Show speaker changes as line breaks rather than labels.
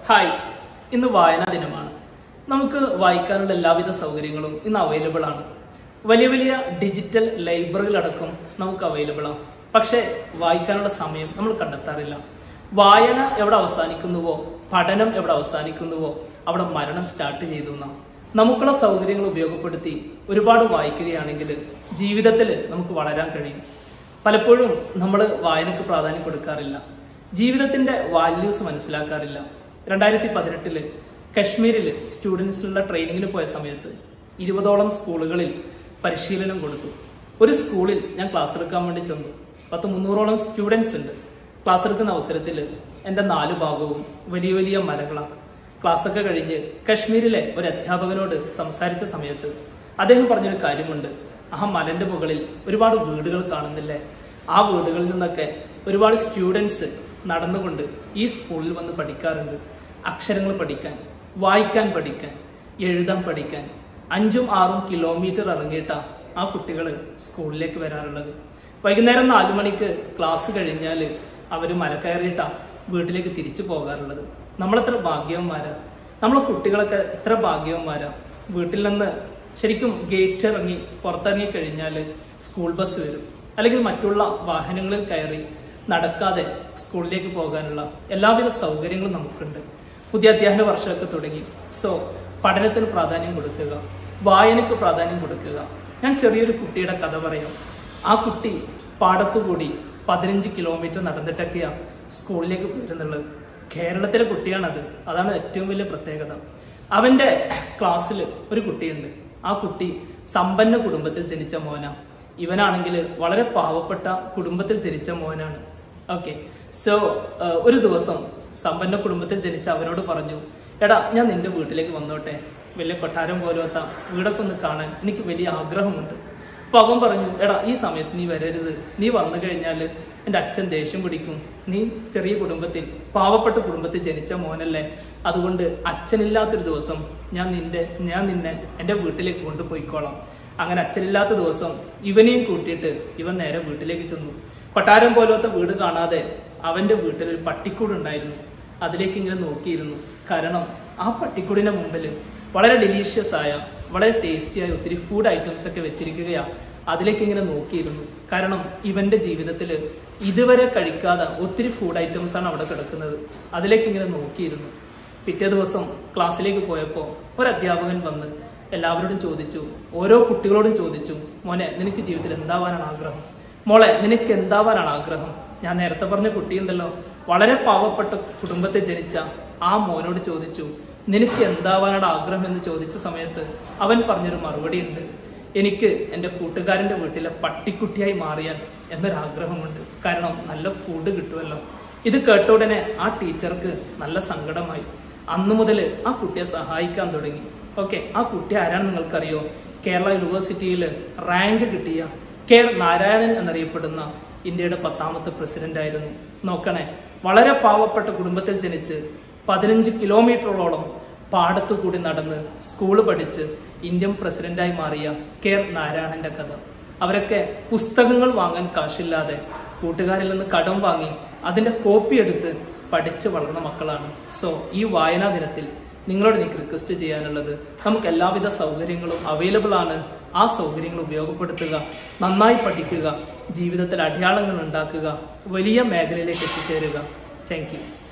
hi ഇന്ന് വായനാ ദിനമാണ് നമുക്ക് വായിക്കാനുള്ള എല്ലാവിധ സൗകര്യങ്ങളും ഇന്ന് അവൈലബിൾ ആണ് വലിയ വലിയ ഡിജിറ്റൽ ലൈബ്രറികളടക്കം നമുക്ക് അവൈലബിൾ ആണ് പക്ഷേ വായിക്കാനുള്ള സമയം നമ്മൾ കണ്ടെത്താറില്ല വായന എവിടെ അവസാനിക്കുന്നുവോ പഠനം എവിടെ അവസാനിക്കുന്നുവോ അവിടെ മരണം സ്റ്റാർട്ട് ചെയ്തു എന്നാ നമുക്കുള്ള സൗകര്യങ്ങൾ ഉപയോഗപ്പെടുത്തി ഒരുപാട് വായിക്കുകയാണെങ്കിൽ ജീവിതത്തിൽ നമുക്ക് വളരാൻ കഴിയും പലപ്പോഴും നമ്മൾ വായനക്ക് പ്രാധാന്യം കൊടുക്കാറില്ല ജീവിതത്തിന്റെ വാല്യൂസ് മനസ്സിലാക്കാറില്ല രണ്ടായിരത്തി പതിനെട്ടില് കശ്മീരിൽ സ്റ്റുഡൻസിനുള്ള ട്രെയിനിങ്ങിന് പോയ സമയത്ത് ഇരുപതോളം സ്കൂളുകളിൽ പരിശീലനം കൊടുത്തു ഒരു സ്കൂളിൽ ഞാൻ ക്ലാസ് എടുക്കാൻ വേണ്ടി ചെന്നു പത്ത് മുന്നൂറോളം സ്റ്റുഡൻസ് ഉണ്ട് ക്ലാസ് എടുക്കുന്ന അവസരത്തിൽ എൻ്റെ നാല് ഭാഗവും വലിയ വലിയ മലകളാണ് ക്ലാസ്സൊക്കെ കഴിഞ്ഞ് കശ്മീരിലെ ഒരു അധ്യാപകനോട് സംസാരിച്ച സമയത്ത് അദ്ദേഹം പറഞ്ഞൊരു കാര്യമുണ്ട് ആ മലന്റെ മുകളിൽ ഒരുപാട് വീടുകൾ കാണുന്നില്ലേ ആ വീടുകളിൽ നിന്നൊക്കെ ഒരുപാട് സ്റ്റുഡൻസ് നടന്നുകൊണ്ട് ഈ സ്കൂളിൽ വന്ന് പഠിക്കാറുണ്ട് അക്ഷരങ്ങൾ പഠിക്കാൻ വായിക്കാൻ പഠിക്കാൻ എഴുതാൻ പഠിക്കാൻ അഞ്ചും ആറും കിലോമീറ്റർ ഇറങ്ങിയിട്ടാ ആ കുട്ടികൾ സ്കൂളിലേക്ക് വരാറുള്ളത് വൈകുന്നേരം നാലു മണിക്ക് ക്ലാസ് കഴിഞ്ഞാൽ അവർ മല കയറിയിട്ടാ വീട്ടിലേക്ക് തിരിച്ചു പോകാറുള്ളത് നമ്മളെത്ര ഭാഗ്യവന്മാരാ നമ്മളെ കുട്ടികളൊക്കെ എത്ര ഭാഗ്യവന്മാരാ വീട്ടിൽ നിന്ന് ശരിക്കും ഗേറ്റ് ഇറങ്ങി പുറത്തിറങ്ങി കഴിഞ്ഞാൽ സ്കൂൾ ബസ് വരും അല്ലെങ്കിൽ മറ്റുള്ള വാഹനങ്ങളിൽ കയറി നടക്കാതെ സ്കൂളിലേക്ക് പോകാനുള്ള എല്ലാവിധ സൗകര്യങ്ങളും നമുക്കുണ്ട് പുതിയ അധ്യയന വർഷമൊക്കെ തുടങ്ങി സോ പഠനത്തിന് പ്രാധാന്യം കൊടുക്കുക വായനയ്ക്ക് പ്രാധാന്യം കൊടുക്കുക ഞാൻ ചെറിയൊരു കുട്ടിയുടെ കഥ പറയാം ആ കുട്ടി പാടത്തുകൂടി പതിനഞ്ച് കിലോമീറ്റർ നടന്നിട്ടൊക്കെയാണ് സ്കൂളിലേക്ക് പോയിരുന്നുള്ളത് കേരളത്തിലെ കുട്ടിയാണത് അതാണ് ഏറ്റവും വലിയ പ്രത്യേകത അവന്റെ ക്ലാസ്സിൽ ഒരു കുട്ടിയുണ്ട് ആ കുട്ടി സമ്പന്ന കുടുംബത്തിൽ ജനിച്ച മോന ഇവനാണെങ്കിൽ വളരെ പാവപ്പെട്ട കുടുംബത്തിൽ ജനിച്ച മോനാണ് ഓക്കെ സോ ഒരു ദിവസം സമ്പന്ന കുടുംബത്തിൽ ജനിച്ച അവനോട് പറഞ്ഞു എടാ ഞാൻ നിന്റെ വീട്ടിലേക്ക് വന്നോട്ടെ വലിയ കൊട്ടാരം പോലത്തെ വീടൊക്കെ ഒന്ന് കാണാൻ എനിക്ക് വലിയ ആഗ്രഹമുണ്ട് അപ്പൊ അവൻ പറഞ്ഞു എടാ ഈ സമയത്ത് നീ വരരുത് നീ വന്നു കഴിഞ്ഞാൽ എൻ്റെ അച്ഛൻ ദേഷ്യം പിടിക്കും നീ ചെറിയ കുടുംബത്തിൽ പാവപ്പെട്ട കുടുംബത്തിൽ ജനിച്ച മോനല്ലേ അതുകൊണ്ട് അച്ഛനില്ലാത്തൊരു ദിവസം ഞാൻ നിന്റെ ഞാൻ നിന്നെ എൻ്റെ വീട്ടിലേക്ക് കൊണ്ടുപോയിക്കോളാം അങ്ങനെ അച്ഛനില്ലാത്ത ദിവസം ഇവനെയും കൂട്ടിയിട്ട് ഇവൻ നേരെ വീട്ടിലേക്ക് ചെന്നു കൊട്ടാരം പോലത്തെ വീട് കാണാതെ അവന്റെ വീട്ടിൽ ഒരു പട്ടിക്കൂട് ഉണ്ടായിരുന്നു അതിലേക്ക് ഇങ്ങനെ നോക്കിയിരുന്നു കാരണം ആ പട്ടിക്കൂടിന്റെ മുമ്പിൽ വളരെ ഡെലീഷ്യസ് ആയ വളരെ ടേസ്റ്റി ആയ ഒത്തിരി ഫുഡ് ഐറ്റംസ് ഒക്കെ വെച്ചിരിക്കുകയാ അതിലേക്ക് ഇങ്ങനെ നോക്കിയിരുന്നു കാരണം ഇവന്റെ ജീവിതത്തിൽ ഇതുവരെ കഴിക്കാതെ ഒത്തിരി ഫുഡ് ഐറ്റംസ് ആണ് അവിടെ കിടക്കുന്നത് അതിലേക്ക് ഇങ്ങനെ നോക്കിയിരുന്നു പിറ്റേ ദിവസം ക്ലാസ്സിലേക്ക് പോയപ്പോൾ ഒരു അധ്യാപകൻ വന്ന് എല്ലാവരോടും ചോദിച്ചു ഓരോ കുട്ടികളോടും ചോദിച്ചു മോനെ നിനക്ക് ജീവിതത്തിൽ എന്താവാനാണ് ആഗ്രഹം മോളെ നിനക്ക് എന്താവാനാണ് ആഗ്രഹം ഞാൻ നേരത്തെ പറഞ്ഞ കുട്ടിയുണ്ടല്ലോ വളരെ പാവപ്പെട്ട കുടുംബത്തിൽ ജനിച്ച ആ മോനോട് ചോദിച്ചു നിനക്ക് എന്താവാനാണ് ആഗ്രഹം എന്ന് ചോദിച്ച സമയത്ത് അവൻ പറഞ്ഞൊരു മറുപടി ഉണ്ട് എനിക്ക് എൻ്റെ കൂട്ടുകാരൻ്റെ വീട്ടിലെ പട്ടിക്കുട്ടിയായി മാറിയാൽ എന്നൊരാഗ്രഹമുണ്ട് കാരണം നല്ല ഫുഡ് കിട്ടുമല്ലോ ഇത് കേട്ട ഉടനെ ആ ടീച്ചർക്ക് നല്ല സങ്കടമായി അന്നു മുതൽ ആ കുട്ടിയെ സഹായിക്കാൻ തുടങ്ങി ഓക്കെ ആ കുട്ടി ആരാണെന്ന് നിങ്ങൾക്കറിയോ കേരള യൂണിവേഴ്സിറ്റിയിൽ റാങ്ക് കിട്ടിയ കെ നാരായണൻ എന്നറിയപ്പെടുന്ന ഇന്ത്യയുടെ പത്താമത്തെ പ്രസിഡന്റ് ആയിരുന്നു നോക്കണേ വളരെ പാവപ്പെട്ട കുടുംബത്തിൽ ജനിച്ച് പതിനഞ്ച് കിലോമീറ്ററോളം പാടത്തു കൂടി നടന്ന് സ്കൂൾ പഠിച്ച് ഇന്ത്യൻ പ്രസിഡന്റായി മാറിയ കെ നാരായണന്റെ കഥ അവരൊക്കെ പുസ്തകങ്ങൾ വാങ്ങാൻ കാശില്ലാതെ കൂട്ടുകാരിൽ നിന്ന് കടം വാങ്ങി അതിന്റെ കോപ്പി എടുത്ത് പഠിച്ച് വളർന്ന മക്കളാണ് സോ ഈ വായനാ ദിനത്തിൽ നിങ്ങളോട് എനിക്ക് റിക്വസ്റ്റ് ചെയ്യാനുള്ളത് നമുക്ക് എല്ലാവിധ സൗകര്യങ്ങളും അവൈലബിൾ ആണ് ആ സൗകര്യങ്ങൾ ഉപയോഗപ്പെടുത്തുക നന്നായി പഠിക്കുക ജീവിതത്തിൽ അടയാളങ്ങൾ ഉണ്ടാക്കുക വലിയ മേഖലയിലേക്ക് എത്തിച്ചേരുക താങ്ക് യു